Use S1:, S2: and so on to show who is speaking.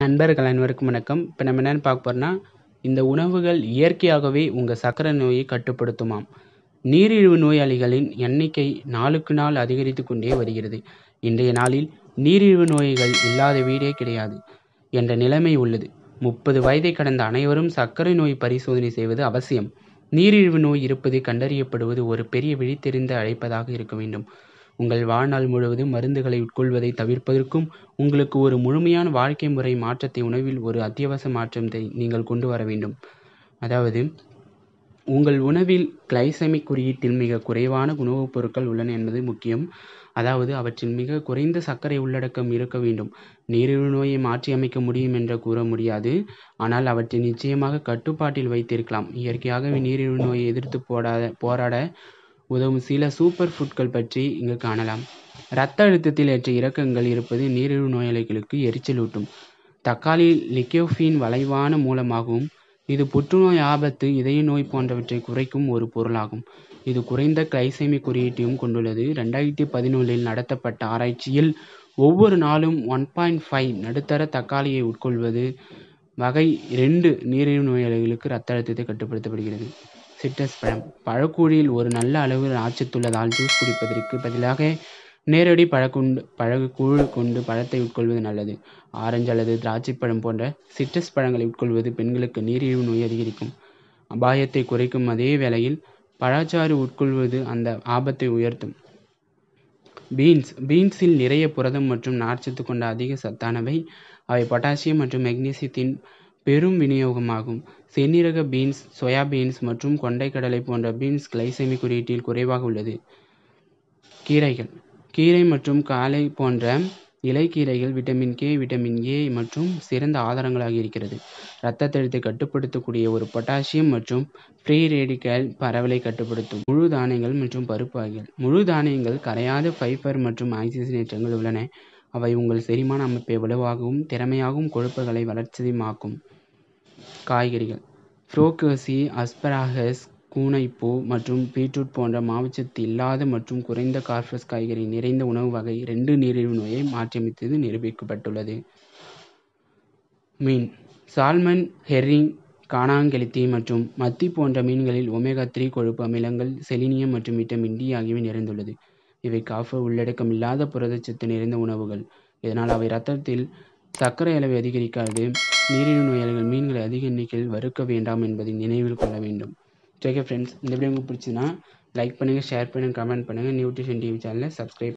S1: நண்பர்கள் அனைவருக்கும் வணக்கம் இப்போ நம்ம என்னென்னு பார்க்க போகிறோம்னா இந்த உணவுகள் இயற்கையாகவே உங்கள் சர்க்கரை நோயை கட்டுப்படுத்துமாம் நீரிழிவு நோயாளிகளின் எண்ணிக்கை நாளுக்கு நாள் அதிகரித்து கொண்டே வருகிறது இன்றைய நாளில் நீரிழிவு நோய்கள் இல்லாத வீடே கிடையாது என்ற நிலைமை உள்ளது முப்பது வயதை கடந்த அனைவரும் சர்க்கரை நோய் பரிசோதனை செய்வது அவசியம் நீரிழிவு நோய் இருப்பது கண்டறியப்படுவது ஒரு பெரிய விழித்தெரிந்து அழைப்பதாக இருக்க வேண்டும் உங்கள் வாழ்நாள் முழுவதும் மருந்துகளை உட்கொள்வதை தவிர்ப்பதற்கும் உங்களுக்கு ஒரு முழுமையான வாழ்க்கை முறை மாற்றத்தை உணவில் ஒரு அத்தியாவசிய மாற்றத்தை நீங்கள் கொண்டு வர வேண்டும் அதாவது உங்கள் உணவில் கிளைசமிக் குறியீட்டில் மிக குறைவான உணவுப் பொருட்கள் உள்ளன என்பது முக்கியம் அதாவது அவற்றில் மிக குறைந்த சர்க்கரை உள்ளடக்கம் இருக்க வேண்டும் நீரிழிவு நோயை மாற்றி அமைக்க முடியும் என்று கூற முடியாது ஆனால் அவற்றை நிச்சயமாக கட்டுப்பாட்டில் வைத்திருக்கலாம் இயற்கையாகவே நீரிழிவு நோயை எதிர்த்து போடாத போராட உதவும் சில சூப்பர் ஃபுட்கள் பற்றி இங்கு காணலாம் இரத்த அழுத்தத்தில் ஏற்ற இறக்கங்கள் இருப்பது நீரிழிவு நோயாளிகளுக்கு எரிச்சலூட்டும் தக்காளி லிக்கோஃபின் வளைவான மூலமாகவும் இது புற்றுநோய் ஆபத்து இதய நோய் போன்றவற்றை குறைக்கும் ஒரு பொருளாகும் இது குறைந்த கிளைசெமி குறியீட்டையும் கொண்டுள்ளது ரெண்டாயிரத்தி பதினொன்றில் நடத்தப்பட்ட ஆராய்ச்சியில் ஒவ்வொரு நாளும் ஒன் பாயிண்ட் ஃபைவ் நடுத்தர தக்காளியை உட்கொள்வது வகை ரெண்டு நீரிழிவு நோயாளிகளுக்கு இரத்த அழுத்தத்தை கட்டுப்படுத்தப்படுகிறது சிட்ரஸ் பழம் பழக்கூழில் ஒரு நல்ல அளவு நாச்சத்துள்ளதால் ஜூஸ் குடிப்பதற்கு பதிலாக நேரடி பழக்குண்டு பழக்கூழ் கொண்டு பழத்தை உட்கொள்வது நல்லது ஆரஞ்சு அல்லது திராட்சை பழம் போன்ற சிட்ரஸ் பழங்களை உட்கொள்வது பெண்களுக்கு நீரிழிவு நோய் அதிகரிக்கும் அபாயத்தை குறைக்கும் அதே வேளையில் பழச்சாறு உட்கொள்வது அந்த ஆபத்தை உயர்த்தும் பீன்ஸ் பீன்ஸில் நிறைய புரதம் மற்றும் நார்ச்சத்து கொண்ட அதிக சத்தானவை அவை பொட்டாசியம் மற்றும் மெக்னீசியத்தின் பெரும் விநியோகமாகும் செந்நிறக பீன்ஸ் சோயா பீன்ஸ் மற்றும் கொண்டைக்கடலை போன்ற பீன்ஸ் கிளைசெமி குறியீட்டில் குறைவாக உள்ளது கீரைகள் கீரை மற்றும் காலை போன்ற இலைக்கீரைகள் விட்டமின் கே விட்டமின் ஏ மற்றும் சிறந்த ஆதாரங்களாக இருக்கிறது இரத்த அழுத்தை கட்டுப்படுத்தக்கூடிய ஒரு பொட்டாசியம் மற்றும் ஃப்ரீ ரேடிக்கல் பரவலை கட்டுப்படுத்தும் முழு தானியங்கள் மற்றும் பருப்பு வகைகள் முழு தானியங்கள் கரையாத ஃபைபர் மற்றும் ஆக்சிஜனேற்றங்கள் உள்ளன அவை உங்கள் செரிமான அமைப்பை வலுவாகவும் திறமையாகவும் கொழுப்புகளை வளர்ச்சியமாக்கும் காய்கறிகள் ஃப்ரோக்கோசி அஸ்பராகஸ் கூனைப்பூ மற்றும் பீட்ரூட் போன்ற மாவுச்சத்து இல்லாத மற்றும் குறைந்த கார்பஸ் காய்கறி நிறைந்த உணவு வகை ரெண்டு நீரிழிவு நோயை மாற்றியமைத்தது நிரூபிக்கப்பட்டுள்ளது மீன் சால்மன் ஹெர்ரிங் காணாங்கெளுத்தி மற்றும் மத்தி போன்ற மீன்களில் ஒமேகா த்ரீ கொழுப்பு அமிலங்கள் செலினியம் மற்றும் விட்டமின் டி ஆகியவை நிறைந்துள்ளது இவை காஃபர் உள்ளடக்கம் இல்லாத புரதச்சத்து நிறைந்த உணவுகள் இதனால் அவை இரத்தத்தில் சர்க்கரை அளவை அதிகரிக்காது நீரிழிவு நோயாளிகள் மீன்களை அதிக எண்ணிக்கையில் வறுக்க வேண்டாம் என்பதை நினைவில் கொள்ள வேண்டும் ஓகே ஃப்ரெண்ட்ஸ் இந்த வீடியோ உங்களுக்கு பிடிச்சதுன்னா லைக் பண்ணுங்கள் ஷேர் பண்ணுங்கள் கமெண்ட் பண்ணுங்கள் நியூட்ரிஷன் டிவி சேனலை சப்ஸ்கிரைப்